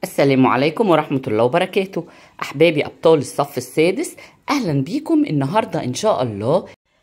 السلام عليكم ورحمة الله وبركاته أحبابي أبطال الصف السادس أهلا بيكم النهاردة إن شاء الله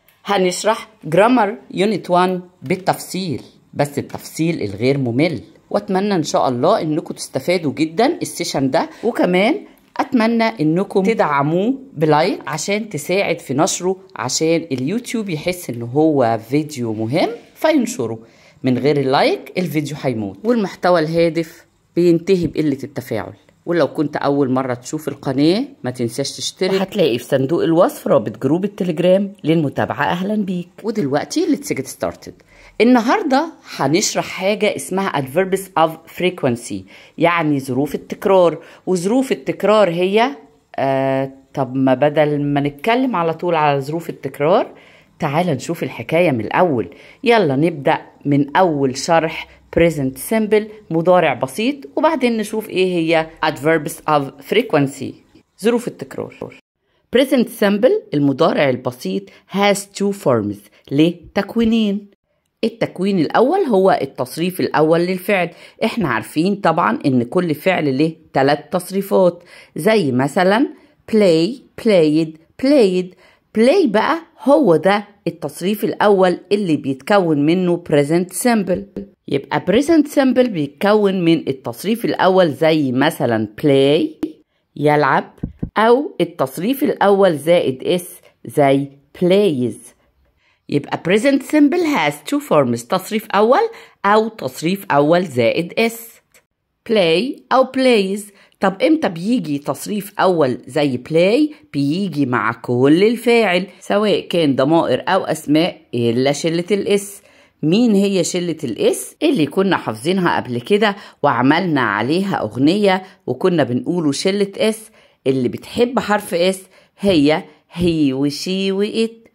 هنشرح جرامر يونت 1 بالتفصيل بس التفصيل الغير ممل وأتمنى إن شاء الله إنكم تستفادوا جدا السيشن ده وكمان أتمنى إنكم تدعموه بلايك عشان تساعد في نشره عشان اليوتيوب يحس إن هو فيديو مهم فينشره من غير اللايك الفيديو هيموت والمحتوى الهادف بينتهي بقلة التفاعل ولو كنت أول مرة تشوف القناة ما تنساش تشترك هتلاقي في صندوق الوصف رابط جروب التليجرام للمتابعة أهلا بيك ودلوقتي let's get started النهاردة هنشرح حاجة اسمها adverbs of frequency يعني ظروف التكرار وظروف التكرار هي آه طب ما بدل ما نتكلم على طول على ظروف التكرار تعال نشوف الحكاية من الأول يلا نبدأ من أول شرح present simple مضارع بسيط وبعدين نشوف ايه هي adverbs of frequency ظروف التكرار present simple المضارع البسيط has two forms ليه تكوينين التكوين الأول هو التصريف الأول للفعل احنا عارفين طبعا ان كل فعل له ثلاث تصريفات زي مثلا play played played play بقى هو ده التصريف الأول اللي بيتكون منه present simple يبقى present simple بيتكون من التصريف الأول زي مثلا play يلعب أو التصريف الأول زائد اس زي plays يبقى present simple has two forms تصريف أول أو تصريف أول زائد اس play أو plays طب امتى بيجي تصريف اول زي play بيجي مع كل الفاعل سواء كان ضمائر او اسماء الا شله الاس مين هي شلة الاس اللي كنا حافظينها قبل كده وعملنا عليها اغنية وكنا بنقوله شلة اس اللي بتحب حرف اس هي هي وشي وإت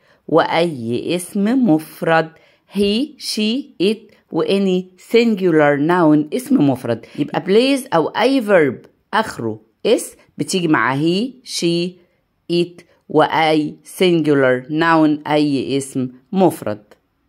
وأي اسم مفرد هي شي إت واني singular noun اسم مفرد يبقى plays أو أي verb آخره اس بتيجي مع هي شي it وأي singular noun أي اسم مفرد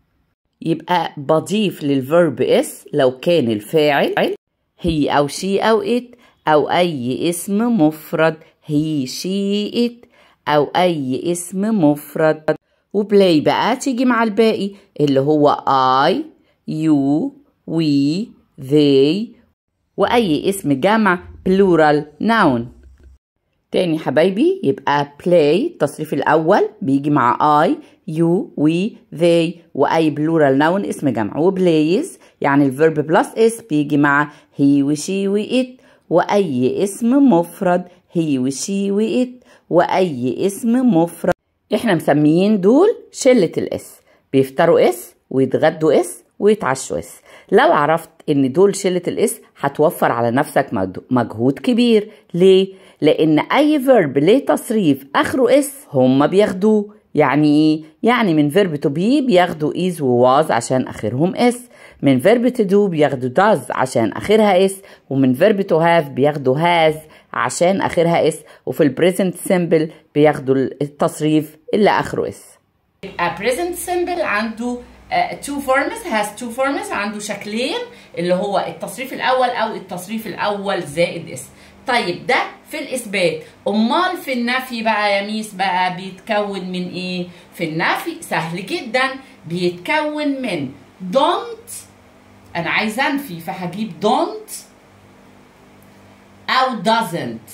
يبقى بضيف للفيرب اس لو كان الفاعل هي أو شي أو it أو أي اسم مفرد هي شي it أو أي اسم مفرد وبلاي بقى تيجي مع الباقي اللي هو I you we they وأي اسم جمع plural noun تاني حبايبي يبقى play التصريف الأول بيجي مع I you we they وأي plural noun اسم جمع وبلايز يعني الفيرب بلس اس بيجي مع he وشي وإت وأي اسم مفرد he وشي وإت وأي اسم مفرد احنا مسميين دول شلة الاس بيفطروا اس ويتغدوا اس ويتعشوا اس لو عرفت ان دول شلة الاس هتوفر على نفسك مجهود كبير ليه؟ لان اي فيرب ليه تصريف اخره اس هم بياخدوه يعني ايه؟ يعني من فيرب تو بي بياخدوا ايز وواز عشان اخرهم اس من فيرب تو دو بياخدوا داز عشان اخرها اس ومن فيرب تو هاف بياخدوا هاز عشان اخرها اس وفي البريزنت سيمبل بياخدوا التصريف اللي اخره اس يبقى present simple عنده uh, two forms has two forms عنده شكلين اللي هو التصريف الاول او التصريف الاول زائد اس طيب ده في الاثبات امال في النفي بقى يا ميس بقى بيتكون من ايه في النفي سهل جدا بيتكون من don't انا عايزه انفي فهجيب don't او doesn't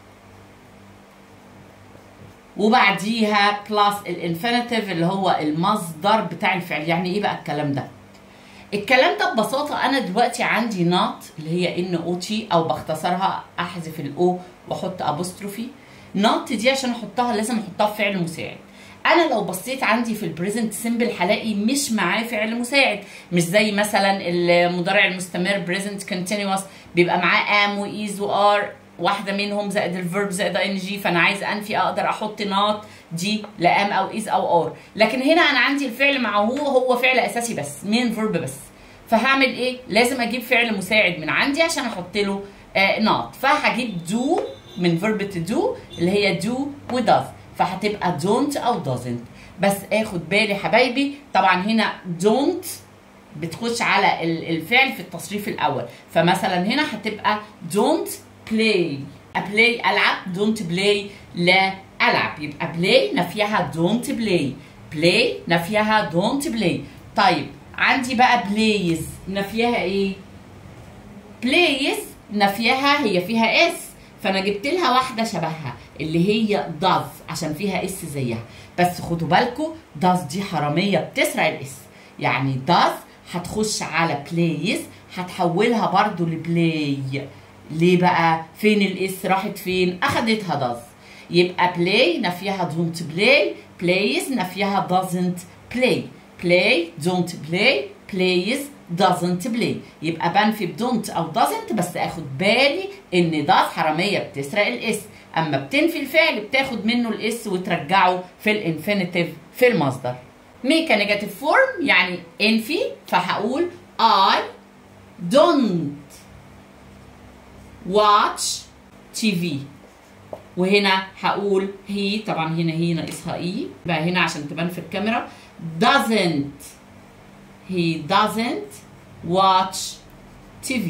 وبعديها بلس الانفينيتيف اللي هو المصدر بتاع الفعل يعني ايه بقى الكلام ده الكلام ده ببساطه انا دلوقتي عندي نوت اللي هي ان او تي او بختصرها احذف الاو واحط ابوستروفي نوت دي عشان احطها لازم احطها في فعل مساعد انا لو بصيت عندي في البريزنت سيمبل هلاقي مش معاه فعل مساعد مش زي مثلا المضارع المستمر بريزنت كونتينوس بيبقى معاه ام وايز وار واحده منهم زائد الفيرب زائد ان جي فانا عايز انفي اقدر احط نوت دي لام او از او ار لكن هنا انا عندي الفعل معه هو هو فعل اساسي بس مين فيرب بس فهعمل ايه لازم اجيب فعل مساعد من عندي عشان احط له نوت فهجيب دو من فيرب تو دو اللي هي دو وداز فهتبقى don't او doesn't بس اخد بالي حبايبي طبعا هنا don't بتخش على الفعل في التصريف الاول فمثلا هنا هتبقى don't play play العب don't play لا العب يبقى play نفيها don't play play نفيها don't play طيب عندي بقى plays نفيها ايه plays نفيها هي فيها اس فانا جبت لها واحده شبهها اللي هي does عشان فيها اس زيها بس خدوا بالكم does دي حراميه بتسرق الاس يعني does هتخش على plays هتحولها برضو لبلاي ليه بقى فين الاس راحت فين اخدتها does يبقى play نفيها don't play plays نفيها doesn't play play don't play plays doesn't play يبقى بنفي بدونت او doesn't بس اخد بالي ان does حراميه بتسرق الاس اما بتنفي الفعل بتاخد منه الاس وترجعه في الانفينيتيف في المصدر make a negative form يعني انفي فهقول I don't watch TV وهنا هقول هي طبعا هنا هي ناقصها اي بقى هنا عشان تبان في الكاميرا doesn't he doesn't watch TV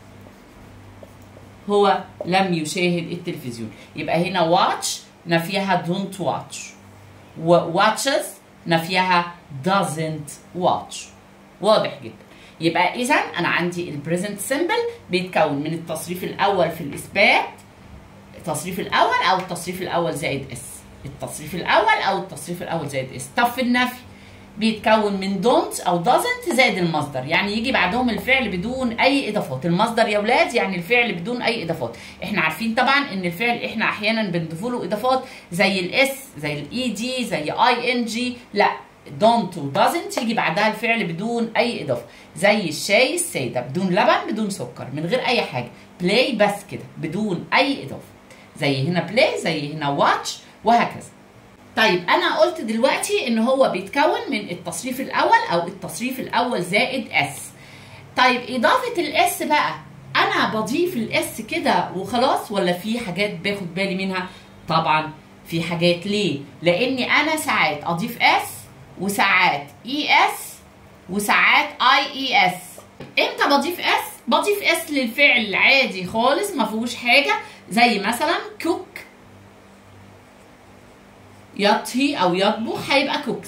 هو لم يشاهد التلفزيون يبقى هنا watch نفيها don't watch و watches نفيها doesn't watch واضح جدا يبقى اذا انا عندي البريزنت سيمبل بيتكون من التصريف الاول في الاثبات التصريف الاول او التصريف الاول زائد اس التصريف الاول او التصريف الاول زائد اس طب في النفي بيتكون من دونت او doesn't زائد المصدر يعني يجي بعدهم الفعل بدون اي اضافات المصدر يا ولاد يعني الفعل بدون اي اضافات احنا عارفين طبعا ان الفعل احنا احيانا بنضيف له اضافات زي الاس زي الاي دي زي اي ان جي لا don't و doesn't يجي بعدها الفعل بدون اي اضافه زي الشاي الساده بدون لبن بدون سكر من غير اي حاجه play بس كده بدون اي اضافه زي هنا play زي هنا watch وهكذا طيب انا قلت دلوقتي ان هو بيتكون من التصريف الاول او التصريف الاول زائد اس طيب اضافه الاس بقى انا بضيف الاس كده وخلاص ولا في حاجات باخد بالي منها طبعا في حاجات ليه لاني انا ساعات اضيف اس وساعات اي اس وساعات اي اي اس امتى بضيف اس بضيف اس للفعل العادي خالص ما فيهوش حاجه زي مثلا كوك يطهي او يطبخ هيبقى كوكس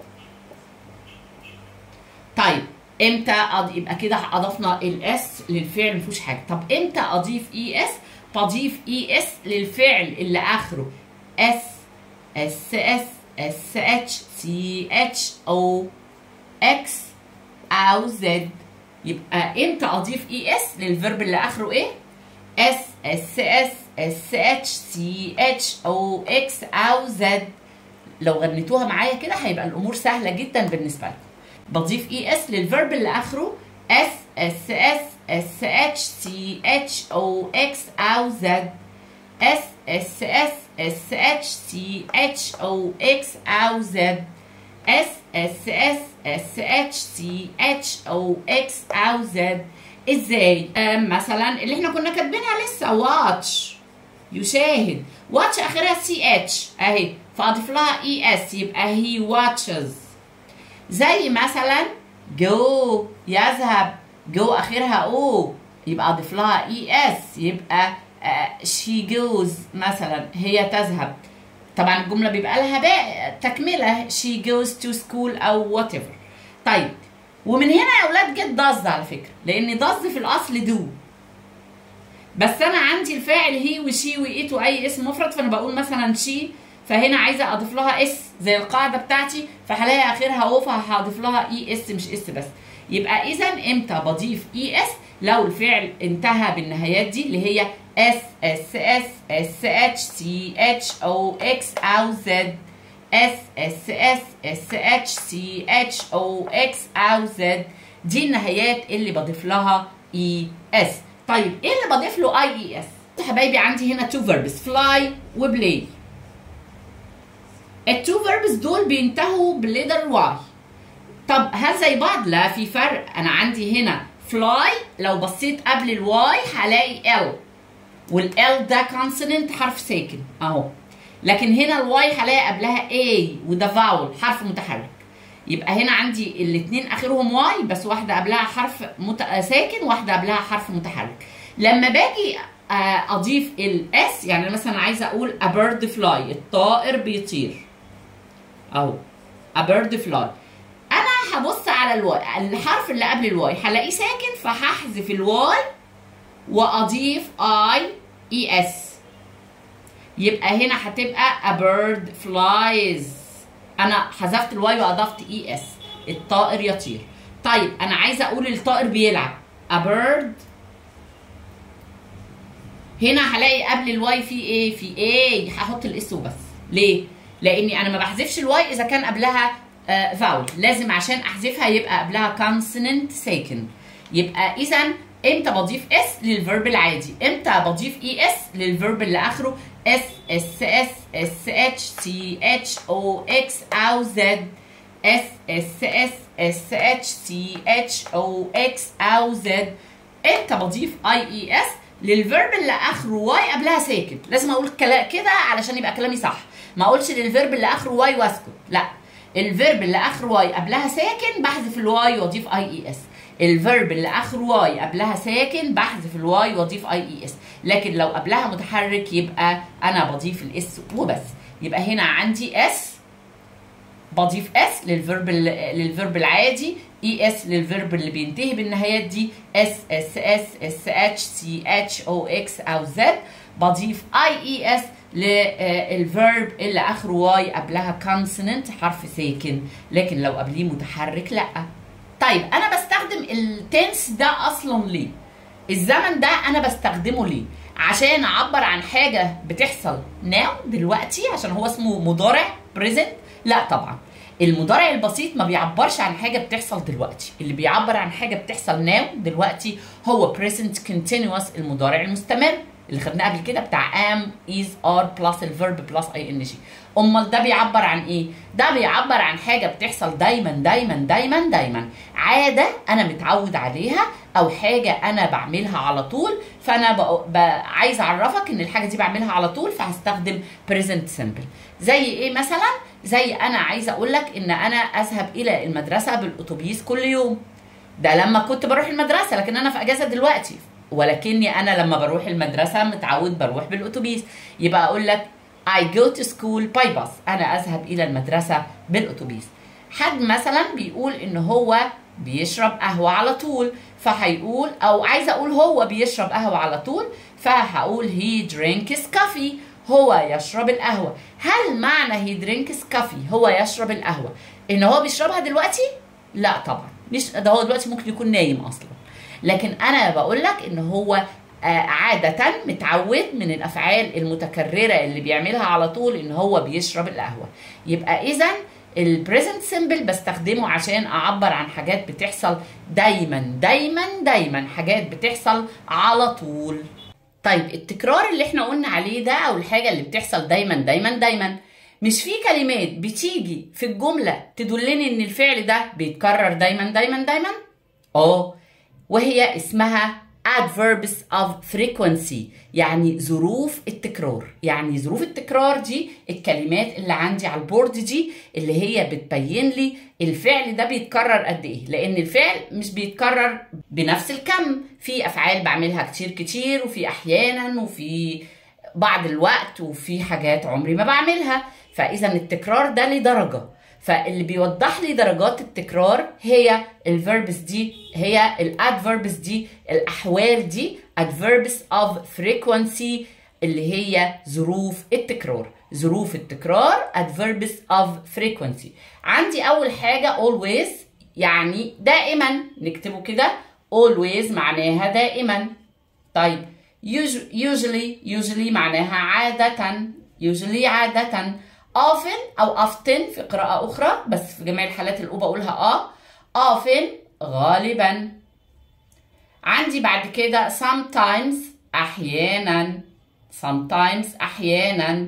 طيب امتى أض... يبقى كده اضفنا الاس للفعل مفيهوش حاجه طب امتى اضيف اي اس بضيف اي اس للفعل اللي اخره اس اس اس اس اتش سي اتش او اكس او زد يبقى امتى اضيف اي اس للفيرب اللي اخره ايه اس اس اس اس اتش سي اتش او اكس او زد لو غنيتوها معايا كده هيبقى الامور سهله جدا بالنسبه لكم بضيف اي اس للفيرب اللي اخره اس اس اس اس اتش سي اتش او اكس او زد اس اس اس اس اتش سي اتش او اكس او زد اس اس اس اس اتش سي اتش او اكس او زد ازاي مثلا اللي احنا كنا كاتبينها لسه واتش يشاهد واتش اخرها سي اتش اهي فاضيف لها اي اس يبقى هي واتشز زي مثلا جو يذهب جو اخرها او يبقى اضيف لها اي اس يبقى شي جوز مثلا هي تذهب طبعا الجمله بيبقى لها بقى تكمله شي جوز تو سكول او وات ايفر طيب ومن هنا يا اولاد جت ضز على فكره لان ضز في الاصل دو بس انا عندي الفاعل هي وشي وايت واي اسم مفرد فانا بقول مثلا شي فهنا عايزه اضيف لها اس زي القاعده بتاعتي فهلاقي اخرها او فهضيف لها اي اس مش اس بس يبقى اذا امتى بضيف اي اس لو الفعل انتهى بالنهايات دي اللي هي اس اس اس اس اتش سي اتش او اكس او زد اس اس اس اس اتش سي اتش او اكس او زد دي النهايات اللي بضيف لها اي اس طيب ايه اللي بضيف له اي اي اس حبايبي عندي هنا تو فيربس فلاي وبلاي التو فيربس دول بينتهوا بالليتر واي طب هل زي بعض لا في فرق انا عندي هنا فلاي لو بصيت قبل الواي هلاقي ال والال ده كونسوننت حرف ساكن اهو لكن هنا الواي هلاقي قبلها A وده فاول حرف متحرك يبقى هنا عندي الاثنين اخرهم واي بس واحده قبلها حرف مت... ساكن واحده قبلها حرف متحرك لما باجي آه، اضيف الاس يعني مثلا عايزه اقول a bird fly الطائر بيطير اهو a bird fly انا هبص على الواي الحرف اللي قبل الواي هلاقيه ساكن فهحذف الواي واضيف اي اي اس يبقى هنا هتبقى a bird flies انا حذفت الواي واضفت اي اس الطائر يطير طيب انا عايزه اقول الطائر بيلعب a bird هنا هلاقي قبل الواي في ايه في ايه هحط الاس وبس ليه لاني انا ما بحذفش الواي اذا كان قبلها فاول لازم عشان احذفها يبقى قبلها كونسوننت ساكن يبقى اذا امتى بضيف اس للفيرب العادي امتى بضيف اي اس للفيرب اللي اخره اس اس اس اس اتش سي اتش او اكس او زد اس اس اس اس اتش سي اتش او اكس او زد امتى بضيف اي اي اس للفيرب اللي اخره واي قبلها ساكن لازم اقول كلا- كده علشان يبقى كلامي صح ما اقولش للفيرب اللي اخره واي واسكت لا الفيرب اللي اخره واي قبلها ساكن بحذف الواي واضيف اي اي اس الفيرب اللي اخره واي قبلها ساكن بحذف الواي واضيف اي اي اس لكن لو قبلها متحرك يبقى انا بضيف الاس وبس يبقى هنا عندي اس بضيف اس للفيرب ال- للفيرب العادي اي اس للفيرب اللي بينتهي بالنهايات دي اس اس اس اس اتش سي اتش او اكس او زد بضيف اي اي اس للفيرب اللي اخره واي قبلها كونسوننت حرف ساكن لكن لو قبليه متحرك لا طيب انا بستخدم التنس ده اصلا ليه الزمن ده انا بستخدمه ليه عشان اعبر عن حاجه بتحصل ناو دلوقتي عشان هو اسمه مضارع بريزنت لا طبعا المضارع البسيط ما بيعبرش عن حاجه بتحصل دلوقتي اللي بيعبر عن حاجه بتحصل ناو دلوقتي هو present continuous المضارع المستمر اللي خدناه قبل كده بتاع am is are plus الفيرب plus اي ان جي امال ده بيعبر عن ايه ده بيعبر عن حاجه بتحصل دايما دايما دايما دايما عاده انا متعود عليها او حاجه انا بعملها على طول فانا ب... ب... عايز اعرفك ان الحاجه دي بعملها على طول فهستخدم present simple زي ايه مثلا زي انا عايزه اقول لك ان انا اذهب الى المدرسه بالاتوبيس كل يوم ده لما كنت بروح المدرسه لكن انا في اجازه دلوقتي ولكني انا لما بروح المدرسه متعود بروح بالاتوبيس يبقى اقول لك I go to school by bus انا اذهب الى المدرسه بالاتوبيس حد مثلا بيقول ان هو بيشرب قهوه على طول فهيقول او عايزه اقول هو بيشرب قهوه على طول فهقول he drinks coffee هو يشرب القهوه هل معنى he drinks coffee هو يشرب القهوه ان هو بيشربها دلوقتي لا طبعا مش ده هو دلوقتي ممكن يكون نايم اصلا لكن انا بقول لك ان هو آه، عادة متعود من الافعال المتكررة اللي بيعملها على طول ان هو بيشرب القهوة يبقى اذا البريزنت سيمبل بستخدمه عشان اعبر عن حاجات بتحصل دايما دايما دايما حاجات بتحصل على طول طيب التكرار اللي احنا قلنا عليه ده او الحاجة اللي بتحصل دايما دايما دايما مش في كلمات بتيجي في الجملة تدلني ان الفعل ده بيتكرر دايما دايما دايما اه وهي اسمها adverbs of frequency يعني ظروف التكرار يعني ظروف التكرار دي الكلمات اللي عندي على البورد دي اللي هي بتبين لي الفعل ده بيتكرر قد ايه لان الفعل مش بيتكرر بنفس الكم في افعال بعملها كتير كتير وفي احيانا وفي بعض الوقت وفي حاجات عمري ما بعملها فاذا التكرار ده ليه درجه فاللي بيوضح لي درجات التكرار هي الفيربس دي هي الادفيربس دي الاحوال دي adverbs of frequency اللي هي ظروف التكرار ظروف التكرار adverbs of frequency عندي اول حاجه always يعني دائما نكتبه كده always معناها دائما طيب usu- usually usually معناها عادة usually عادة often أو often في قراءة أخرى بس في جميع الحالات الأولى بقولها آه often غالبا عندي بعد كده sometimes أحيانا sometimes أحيانا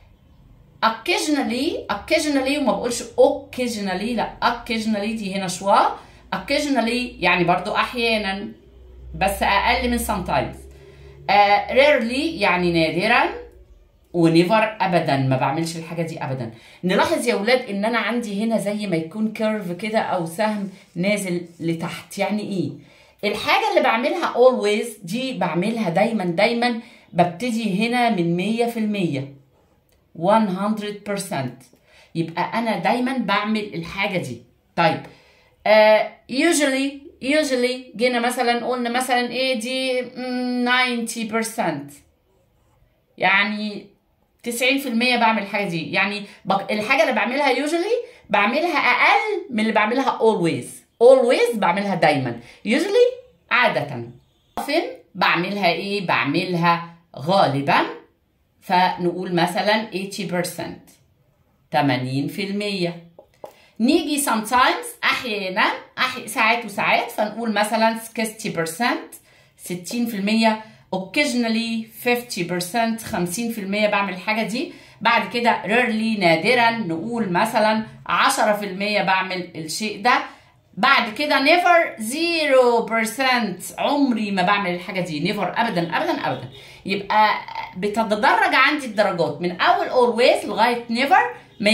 occasionally occasionally وما بقولش occasionally لا occasionally دي هنا شوا occasionally يعني برضو أحيانا بس أقل من sometimes uh, rarely يعني نادرا ونيفر ابدا ما بعملش الحاجه دي ابدا نلاحظ يا ولاد ان انا عندي هنا زي ما يكون كيرف كده او سهم نازل لتحت يعني ايه الحاجة اللي بعملها always دي بعملها دايما دايما ببتدي هنا من 100% 100% يبقى أنا دايما بعمل الحاجة دي طيب uh, usually usually جينا مثلا قلنا مثلا ايه دي 90% يعني 90% بعمل الحاجة دي يعني الحاجة اللي بعملها usually بعملها أقل من اللي بعملها always always بعملها دايما usually عادة often بعملها ايه بعملها غالبا فنقول مثلا 80% 80% نيجي sometimes احيانا أحي... ساعات وساعات فنقول مثلا 60% 60% occasionally 50% 50% بعمل الحاجة دي بعد كده rarely نادرا نقول مثلا 10% بعمل الشيء ده بعد كده never 0% عمري ما بعمل الحاجة دي never أبدا أبدا أبدا يبقى بتتدرج عندي الدرجات من أول always لغاية never 100% 90% 80%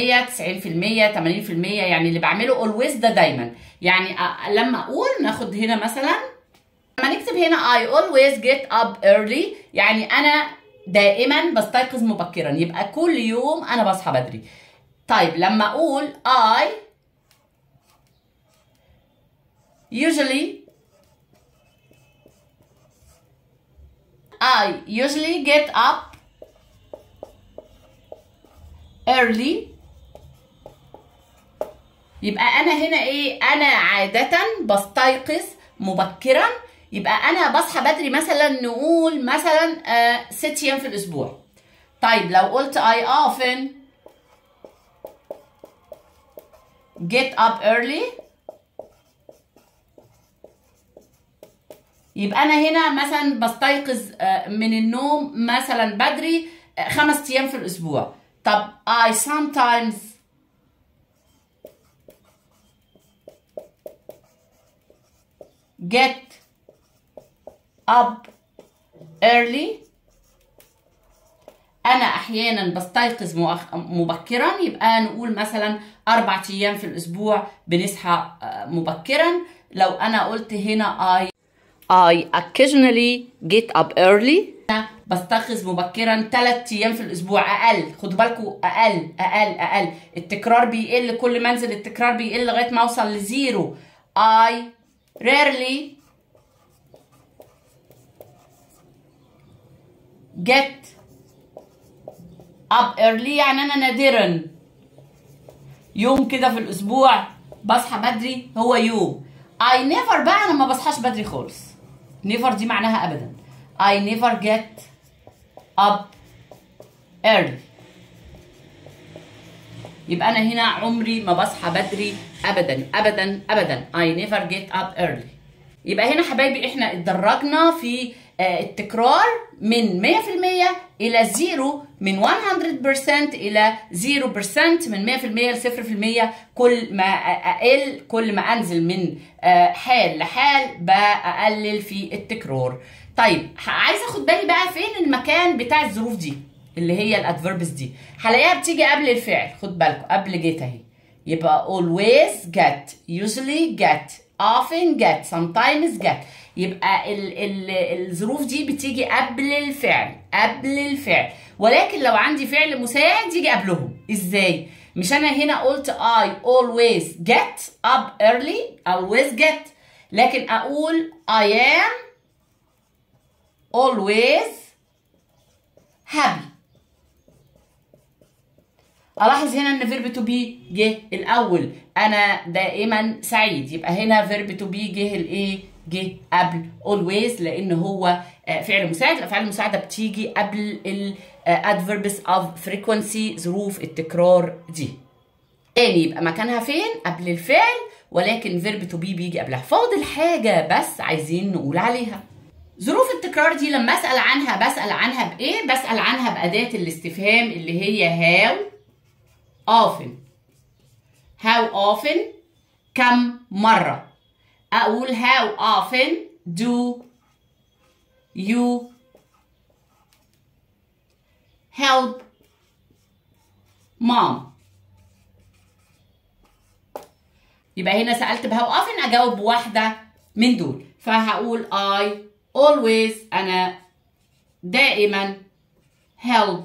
يعني اللي بعمله always ده دايما يعني لما أقول ناخد هنا مثلا لما نكتب هنا I always get up early يعني أنا دائما بستيقظ مبكرا يبقى كل يوم أنا بصحى بدري طيب لما أقول I usually I usually get up early يبقى انا هنا ايه انا عادة بستيقظ مبكرا يبقى انا بصحى بدري مثلا نقول مثلا آه ست ايام في الاسبوع طيب لو قلت I often get up early يبقى انا هنا مثلا بستيقظ من النوم مثلا بدري خمس ايام في الاسبوع طب I sometimes get up early انا احيانا بستيقظ مبكرا يبقى نقول مثلا اربع ايام في الاسبوع بنصحى مبكرا لو انا قلت هنا I I occasionally get up early بستيقظ مبكرا ثلاث ايام في الاسبوع اقل خدوا بالكم اقل اقل اقل التكرار بيقل كل ما انزل التكرار بيقل لغايه ما اوصل لزيرو I rarely get up early يعني انا نادرا يوم كده في الاسبوع بصحى بدري هو يوم I never بقى انا ما بصحاش بدري خالص never دي معناها ابدا I never get up early يبقى انا هنا عمري ما بصحى بدري ابدا ابدا ابدا I never get up early يبقى هنا حبايبي احنا اتدرجنا في التكرار من 100% الى زيرو من 100% الى 0% من 100% ل 0% كل ما اقل كل ما انزل من حال لحال بقلل في التكرار طيب عايزه اخد بالي بقى فين المكان بتاع الظروف دي اللي هي الادفيربس دي هلاقيها بتيجي قبل الفعل خد بالكم قبل جيت اهي يبقى always get usually get often get sometimes get يبقى ال ال الظروف دي بتيجي قبل الفعل قبل الفعل ولكن لو عندي فعل مساعد يجي قبلهم ازاي مش انا هنا قلت I always get up early always get لكن اقول I am always happy الاحظ هنا ان فيرب تو بي جه الاول انا دائما سعيد يبقى هنا فيرب تو بي جه الايه جه قبل always لان هو فعل مساعد الافعال المساعده بتيجي قبل الادفيربس اوف فريكوانسي ظروف التكرار دي تاني يبقى مكانها فين قبل الفعل ولكن فيرب تو بي بيجي قبلها فاضل حاجه بس عايزين نقول عليها ظروف التكرار دي لما اسال عنها بسال عنها بايه بسال عنها باداه الاستفهام اللي هي هاو often how often كم مرة أقول how often do you help mom يبقى هنا سألت بهاو often أجاوب بواحدة من دول فهقول I always أنا دائما help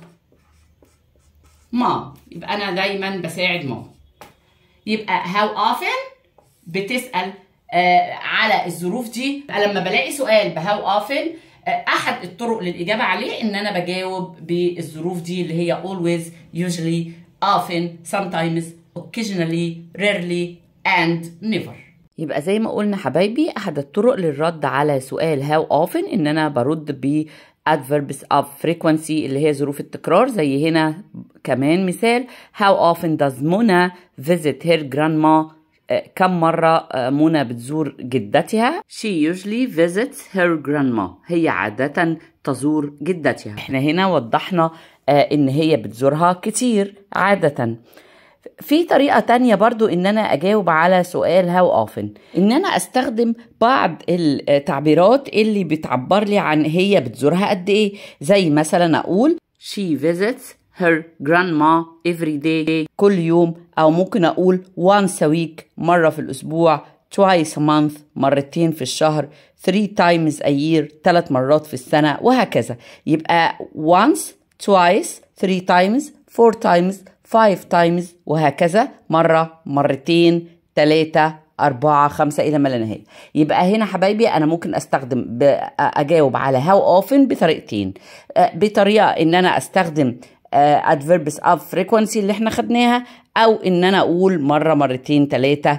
mom يبقى أنا دايما بساعد ماما يبقى how often بتسأل آه على الظروف دي لما بلاقي سؤال بهاو often آه احد الطرق للاجابه عليه ان انا بجاوب بالظروف دي اللي هي always usually often sometimes occasionally rarely and never يبقى زي ما قلنا حبايبي احد الطرق للرد على سؤال how often ان انا برد ب adverbs of frequency اللي هي ظروف التكرار زي هنا كمان مثال how often does Mona visit her grandma كم مرة منى بتزور جدتها she usually visits her grandma هي عادة تزور جدتها احنا هنا وضحنا ان هي بتزورها كتير عادة في طريقة تانية برضو ان انا اجاوب على سؤال how often ان انا استخدم بعض التعبيرات اللي بتعبر لي عن هي بتزورها قد ايه زي مثلا اقول she visits her grandma every day كل يوم أو ممكن أقول once a week مرة في الأسبوع twice a month مرتين في الشهر three times a year ثلاث مرات في السنة وهكذا يبقى once twice three times four times five times وهكذا مرة مرتين ثلاثة أربعة خمسة إلى ما لا نهاية يبقى هنا حبايبي أنا ممكن أستخدم أجاوب على how often بطريقتين بطريقة إن أنا أستخدم adverbs of frequency اللي احنا خدناها او ان انا اقول مرة مرتين ثلاثة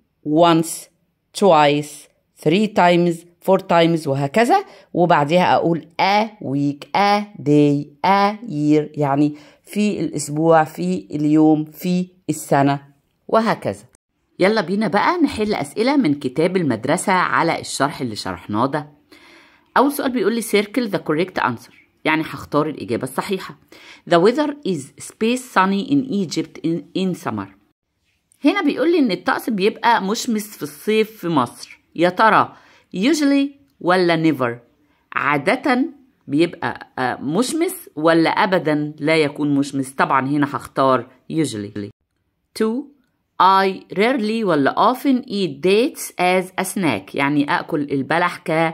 once twice three times four times وهكذا وبعدها اقول a week a day a year يعني في الاسبوع في اليوم في السنة وهكذا يلا بينا بقى نحل اسئلة من كتاب المدرسة على الشرح اللي شرحناه ده اول سؤال بيقول لي circle the correct answer يعني هختار الإجابة الصحيحة. The weather is space sunny in Egypt in, in summer. هنا بيقول لي إن الطقس بيبقى مشمس في الصيف في مصر. يا ترى usually ولا never؟ عادة بيبقى مشمس ولا أبدا لا يكون مشمس؟ طبعا هنا هختار usually. 2 I rarely ولا often eat dates as a snack يعني أكل البلح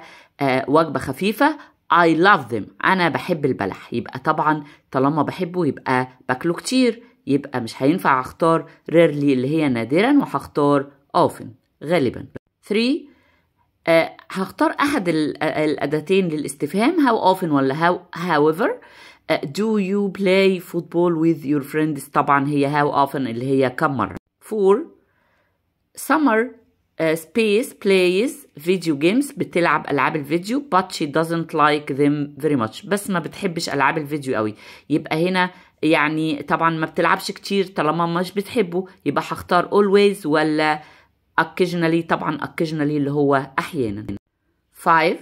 كوجبة خفيفة I love them أنا بحب البلح يبقى طبعا طالما بحبه يبقى باكله كتير يبقى مش هينفع أختار rarely اللي هي نادرا وهختار often غالبا 3 أه هختار أحد الأداتين للاستفهام how often ولا how however uh, do you play football with your friends طبعا هي how often اللي هي كم مرة 4 summer uh, space plays video games بتلعب ألعاب الفيديو but she doesn't like them very much بس ما بتحبش ألعاب الفيديو قوي يبقى هنا يعني طبعا ما بتلعبش كتير طالما مش بتحبه يبقى هختار always ولا occasionally طبعا occasionally اللي هو أحيانا 5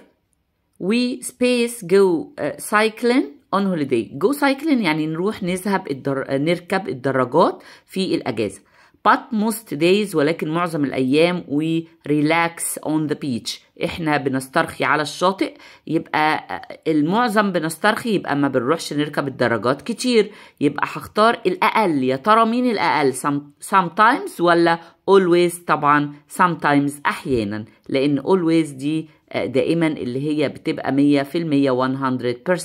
we space go uh, cycling on holiday go cycling يعني نروح نذهب الدر... نركب الدراجات في الأجازة but most days ولكن معظم الأيام we relax on the beach احنا بنسترخي على الشاطئ يبقى المعظم بنسترخي يبقى ما بنروحش نركب الدراجات كتير يبقى هختار الأقل يا ترى مين الأقل Some, sometimes ولا always طبعا sometimes أحيانا لأن always دي دائما اللي هي بتبقى مية في المية 100%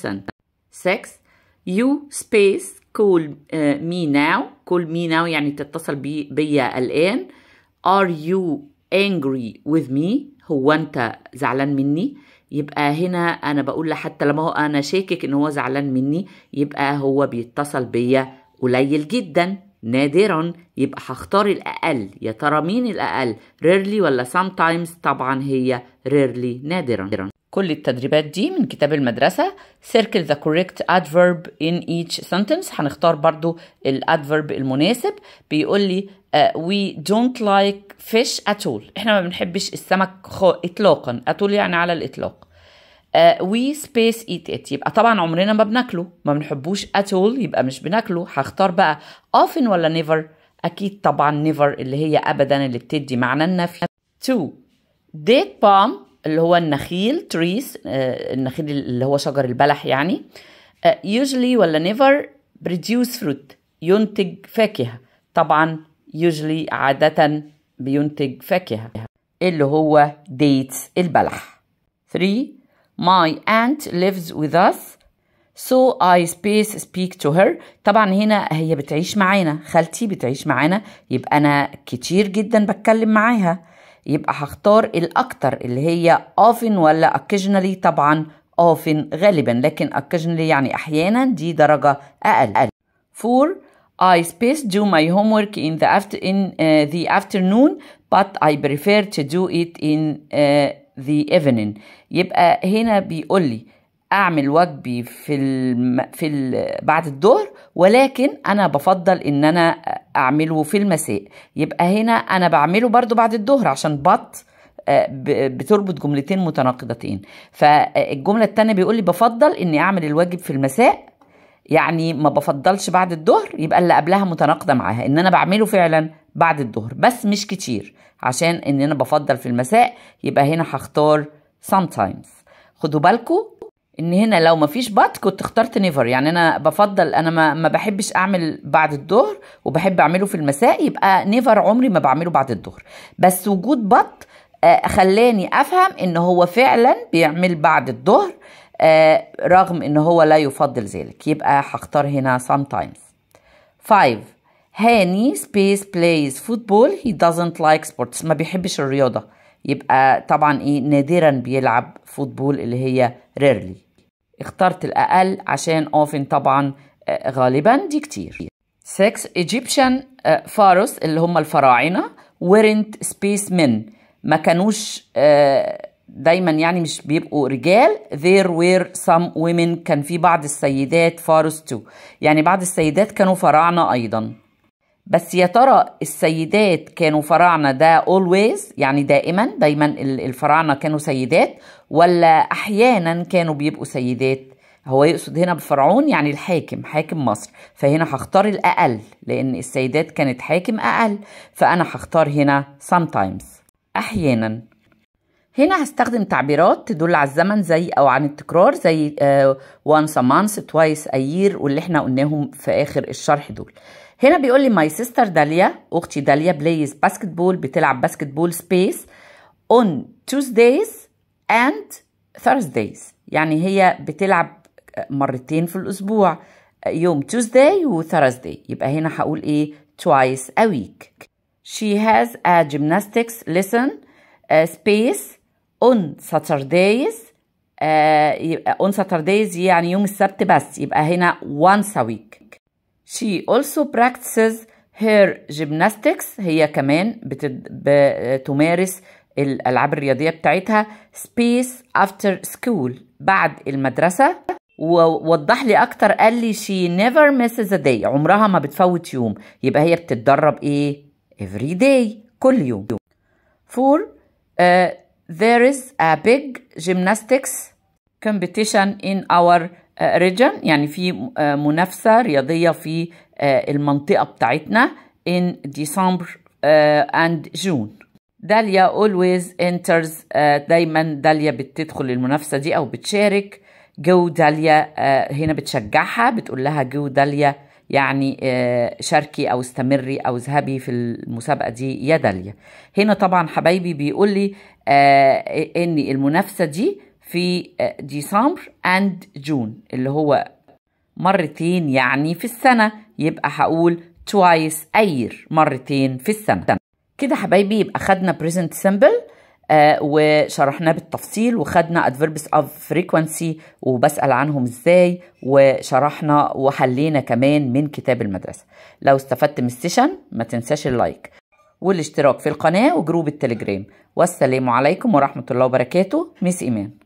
6 you space call uh, me now call me now يعني تتصل بي بيا الآن are you angry with me هو أنت زعلان مني يبقى هنا أنا بقول حتى لما هو أنا شاكك إن هو زعلان مني يبقى هو بيتصل بيا قليل جدا نادرا يبقى هختار الأقل يا ترى مين الأقل rarely ولا sometimes طبعا هي rarely نادرا كل التدريبات دي من كتاب المدرسة circle the correct adverb in each sentence هنختار برضو الادفرب المناسب بيقول لي uh, we don't like fish at all احنا ما بنحبش السمك خو... اطلاقا at all يعني على الاطلاق uh, we space eat it يبقى طبعا عمرنا ما بناكله ما بنحبوش at all يبقى مش بناكله هختار بقى often ولا never اكيد طبعا never اللي هي ابدا اللي بتدي معنى النفي 2 date palm اللي هو النخيل trees آه النخيل اللي هو شجر البلح يعني آه usually ولا never produce fruit ينتج فاكهة طبعا usually عادة بينتج فاكهة اللي هو dates البلح 3 my aunt lives with us so I space speak to her طبعا هنا هي بتعيش معانا خالتي بتعيش معانا يبقى أنا كتير جدا بتكلم معاها يبقى هختار الأكتر اللي هي often ولا occasionally طبعا often غالبا لكن occasionally يعني أحيانا دي درجة أقل 4 I space do my homework in the after in uh, the afternoon but I prefer to do it in uh, the evening يبقى هنا بيقول لي اعمل واجبي في الم... في ال... بعد الظهر ولكن انا بفضل ان انا اعمله في المساء يبقى هنا انا بعمله برضو بعد الظهر عشان بط بتربط جملتين متناقضتين فالجمله الثانيه بيقول لي بفضل اني اعمل الواجب في المساء يعني ما بفضلش بعد الظهر يبقى اللي قبلها متناقضه معاها ان انا بعمله فعلا بعد الظهر بس مش كتير عشان ان انا بفضل في المساء يبقى هنا هختار sometimes خدوا بالكم ان هنا لو ما فيش بط كنت اخترت نيفر يعني انا بفضل انا ما, ما بحبش اعمل بعد الظهر وبحب اعمله في المساء يبقى نيفر عمري ما بعمله بعد الظهر بس وجود بط آه خلاني افهم ان هو فعلا بيعمل بعد الظهر آه رغم ان هو لا يفضل ذلك يبقى هختار هنا sometimes 5 هاني سبيس بلايز فوتبول he doesn't like sports ما بيحبش الرياضة يبقى طبعا ايه نادرا بيلعب فوتبول اللي هي rarely اخترت الأقل عشان often طبعا آه غالبا دي كتير 6 Egyptian آه فارس اللي هم الفراعنة weren't spacemen ما كانوش آه دايما يعني مش بيبقوا رجال there were some women كان في بعض السيدات فارس too يعني بعض السيدات كانوا فراعنة أيضا بس يا ترى السيدات كانوا فراعنة ده always يعني دائما دايما الفراعنة كانوا سيدات ولا أحيانا كانوا بيبقوا سيدات هو يقصد هنا بفرعون يعني الحاكم حاكم مصر فهنا هختار الأقل لأن السيدات كانت حاكم أقل فأنا هختار هنا sometimes أحيانا هنا هستخدم تعبيرات تدل على الزمن زي او عن التكرار زي uh, once a month twice a year واللي احنا قلناهم في اخر الشرح دول هنا بيقول لي ماي سيستر داليا اختي داليا بلايز باسكت بول بتلعب باسكت بول سبيس اون Tuesdays and Thursdays يعني هي بتلعب مرتين في الاسبوع يوم Tuesday و Thursday يبقى هنا هقول ايه twice a week she has a gymnastics lesson uh, space on Saturdays uh, on Saturdays يعني يوم السبت بس يبقى هنا once a week She also practices her gymnastics هي كمان بتد... بتمارس الألعاب الرياضية بتاعتها space after school بعد المدرسة ووضح لي أكتر قال لي she never misses a day عمرها ما بتفوت يوم يبقى هي بتتدرب إيه every day كل يوم for uh, there is a big gymnastics competition in our region يعني في منافسة رياضية في المنطقة بتاعتنا in December and June داليا always enters دايما داليا بتدخل المنافسة دي أو بتشارك جو داليا هنا بتشجعها بتقول لها جو داليا يعني شاركي أو استمري أو اذهبي في المسابقة دي يا داليا هنا طبعا حبايبي بيقول لي إن المنافسة دي في ديسمبر اند جون اللي هو مرتين يعني في السنة يبقى هقول twice أير مرتين في السنة كده حبايبي يبقى خدنا present simple آه وشرحناه بالتفصيل وخدنا adverbs of frequency وبسأل عنهم ازاي وشرحنا وحلينا كمان من كتاب المدرسة لو استفدت من السيشن ما تنساش اللايك والاشتراك في القناة وجروب التليجرام والسلام عليكم ورحمة الله وبركاته ميس إيمان